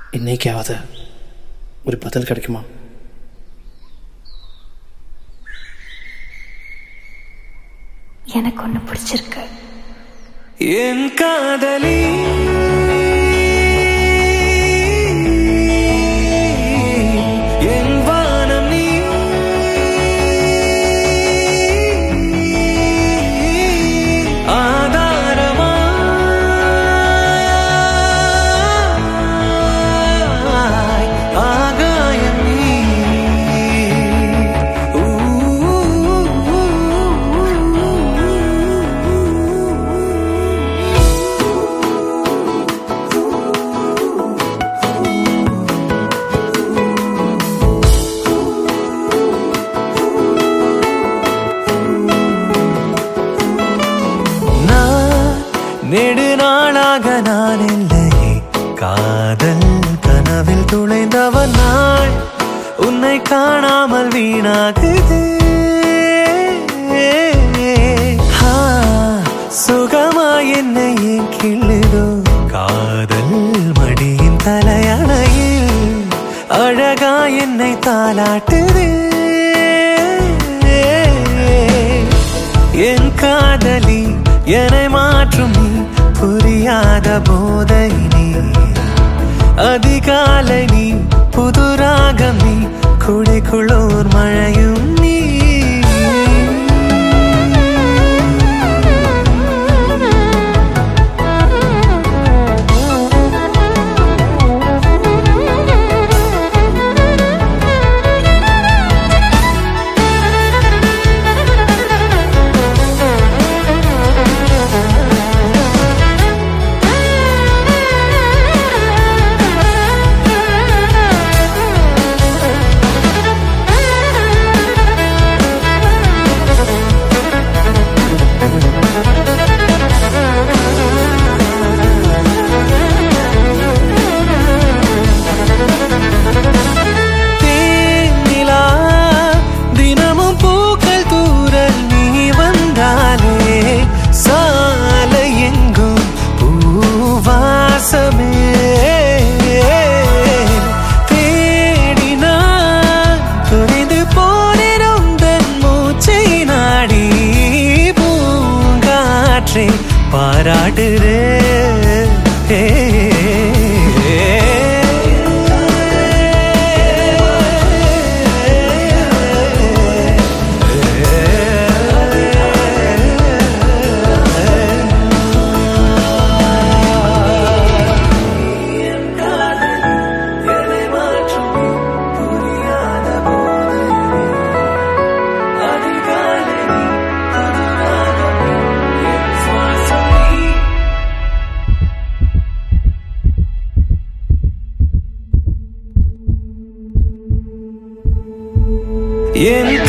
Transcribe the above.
இன்னைக்காவது ஒரு பதில் கிடைக்குமா எனக்கு ஒன்று பிடிச்சிருக்கு என் காதலி என் வானம் நீ ஆதாரமா ஆகாயம் நீ நான் நெடுநாளாக நான் இல்லையே காதல் கனவில் துளைந்தவன் நாள் உன்னை காணாமல் வீணாகுது ஆ, சுகமா என்னை ஏன் கிள்ளுதோ காதல் மடியின் தலையணையில் அழகா என்னை தாலாட்டுதே என் காதலி என்னை மாற்றும் நீ புரியாத போதை நீ அதிகாலை நீ புது ராகம் நீ குளிக்குளோர் மழையும் நீ தேனிலா தினமும் பூக்கள் தூரல் நீ வந்தாலே சாலை எங்கும் பூவாசமே தேடினான் தொலைந்து போனிடும் தன் மூச்சை நாடி பூங்காற்றை பாராட்டுறே என்